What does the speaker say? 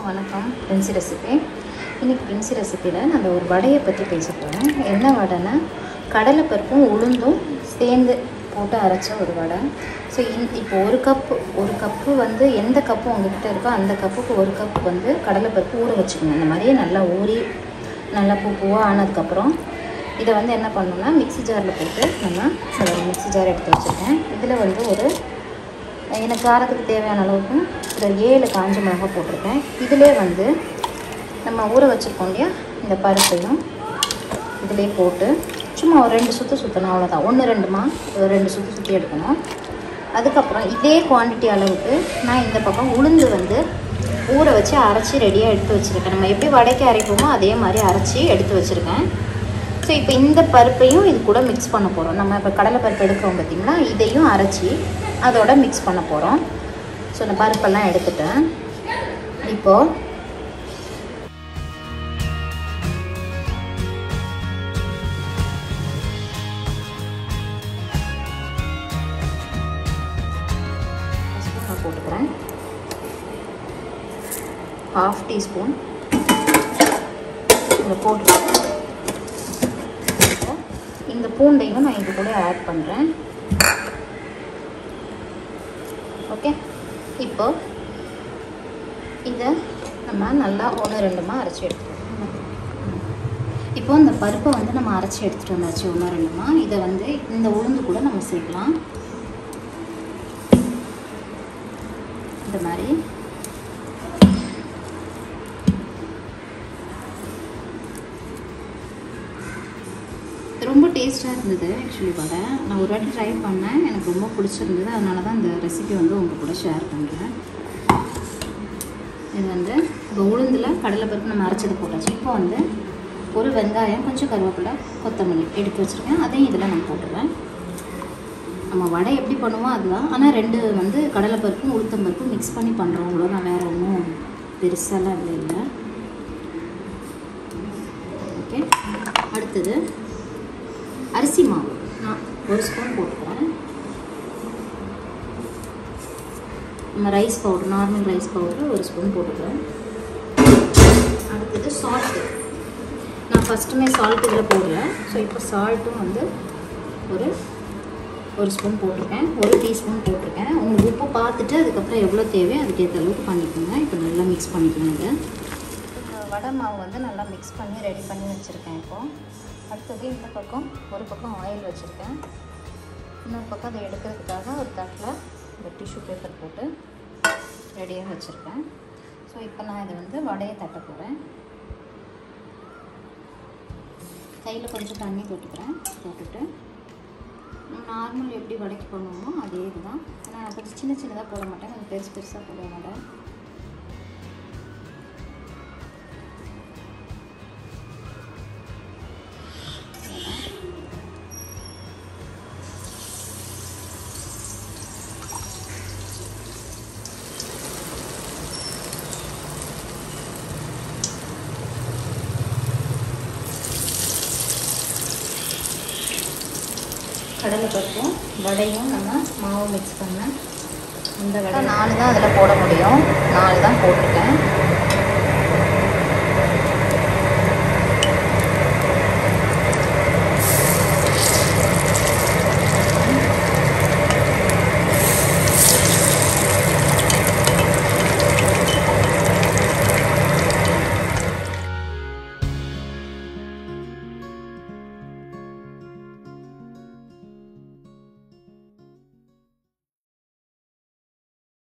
வணக்கம் பிரின்சி ரெசிபி இன்றைக்கி பிரின்சி ரெசிப்பியில் நம்ம ஒரு வடையை பற்றி பேச போகிறோம் என்ன வடைன்னா கடலைப்பருப்பும் உளுந்தும் சேர்ந்து போட்டு அரைச்ச ஒரு வடை ஸோ இந் இப்போ ஒரு கப்பு ஒரு கப்பு வந்து எந்த கப்பு உங்ககிட்ட இருக்கோ அந்த கப்புக்கு ஒரு கப் வந்து கடலைப்பருப்பு ஊற வச்சுக்கணும் இந்த மாதிரியே நல்லா ஊறி நல்லா பூ பூவாக ஆனதுக்கப்புறம் இதை வந்து என்ன பண்ணணும்னா மிக்ஸி ஜாரில் போட்டு நம்ம ஒரு மிக்ஸி ஜார் எடுத்து வச்சுருக்கேன் இதில் வந்து ஒரு எனக்கு காரத்துக்கு தேவையான அளவுக்கு ஒரு ஏழு காஞ்ச மிளகாய் போட்டிருக்கேன் இதிலே வந்து நம்ம ஊற வச்சுருக்கோம் இல்லையா இந்த பருப்பையும் இதிலே போட்டு சும்மா ஒரு ரெண்டு சுற்று சுற்றணும் அவ்வளோதான் ஒன்று ரெண்டுமா ஒரு ரெண்டு சுற்றி சுற்றி எடுக்கணும் அதுக்கப்புறம் இதே குவான்டிட்டி அளவுக்கு நான் இந்த பக்கம் உளுந்து வந்து ஊற வச்சு அரைச்சி ரெடியாக எடுத்து வச்சுருக்கேன் நம்ம எப்படி வடைக்கு அரைப்போமோ அதே மாதிரி அரைச்சி எடுத்து வச்சுருக்கேன் ஸோ இப்போ இந்த பருப்பையும் இது கூட மிக்ஸ் பண்ண போகிறோம் நம்ம இப்போ கடலை பருப்பு எடுக்கிறோம் பார்த்திங்களா இதையும் அரைச்சி அதோட மிக்ஸ் பண்ண போகிறோம் ஸோ இந்த பருப்பெல்லாம் எடுத்துட்டேன் இப்போது நான் போட்டுக்கிறேன் ஹாஃப் டீஸ்பூன் இதை போட்டு இந்த பூண்டையும் நான் இது கூட ஆட் பண்ணுறேன் ஓகே இப்போ இதை நம்ம நல்லா ஒன்று ரெண்டுமா அரைச்சி எடுத்துக்கணும் இப்போ இந்த பருப்பை வந்து நம்ம அரைச்சி எடுத்துகிட்டு வந்தாச்சு ஒன்று ரெண்டுமா இதை வந்து இந்த உளுந்து கூட நம்ம சேர்க்கலாம் இந்த மாதிரி ரொம்ப டேஸ்ட்டாக இருந்தது ஆக்சுவலி வடை நான் ஒரு வாட்டி ட்ரை பண்ணேன் எனக்கு ரொம்ப பிடிச்சிருந்தது அதனால தான் இந்த ரெசிபி வந்து உங்கள் கூட ஷேர் பண்ணுறேன் இது வந்து இப்போ உளுந்தில் கடலைப்பருப்பு நம்ம அரைச்சது போட்டாச்சு இப்போ வந்து ஒரு வெங்காயம் கொஞ்சம் கருவேப்பிலை கொத்தமல்லி எடுத்து வச்சுருக்கேன் அதையும் இதில் நான் போட்டுருவேன் நம்ம வடை எப்படி பண்ணுவோம் அதுதான் ஆனால் ரெண்டு வந்து கடலைப்பருப்பும் உளுத்தம்பருப்பும் மிக்ஸ் பண்ணி பண்ணுறோம் அவ்வளோதான் வேறு ஒன்றும் பெருசாலாம் இல்லை இல்லை ஓகே அடுத்தது அரிசி மாவு நான் ஒரு ஸ்பூன் போட்டுக்கிறேன் நம்ம rice powder normal rice powder ஒரு ஸ்பூன் போட்டுக்கிறேன் அடுத்தது சால்ட்டு நான் ஃபஸ்ட்டுமே சால்ட் இதில் போடல ஸோ இப்போ சால்ட்டும் வந்து ஒரு ஒரு ஸ்பூன் போட்டிருக்கேன் ஒரு டீஸ்பூன் போட்டிருக்கேன் உங்களுக்கு உப்பு பார்த்துட்டு அதுக்கப்புறம் எவ்வளோ தேவையோ அதுக்கேற்ற அளவுக்கு பண்ணிக்கோங்க இப்போ நல்லா மிக்ஸ் பண்ணிக்கோங்க இதை வடை மாவு வந்து நல்லா மிக்ஸ் பண்ணி ரெடி பண்ணி வச்சுருக்கேன் இப்போது அடுத்தது இந்த பக்கம் ஒரு பக்கம் ஆயில் வச்சுருக்கேன் இன்னொரு பக்கம் அதை எடுக்கிறதுக்காக ஒரு தட்டில் இந்த டிஷ்யூ பேப்பர் போட்டு ரெடியாக வச்சுருக்கேன் ஸோ இப்போ நான் இதை வந்து வடையை தட்ட போகிறேன் கையில் கொஞ்சம் தண்ணி தொட்டுக்கிறேன் போட்டுட்டு நார்மல் எப்படி வடைக்கு பண்ணுவோமோ அதே இதுதான் ஆனால் நான் கொஞ்சம் சின்ன சின்னதாக போட மாட்டேன் கொஞ்சம் பெருசு பெருசாக போடுவேன் வடை கடலைப்பருப்பும் வடையும் நம்ம மாவு மிக்ஸ் பண்ண இந்த வடை நாலு தான் அதில் போட முடியும் நாலு தான் போட்டிருக்கேன்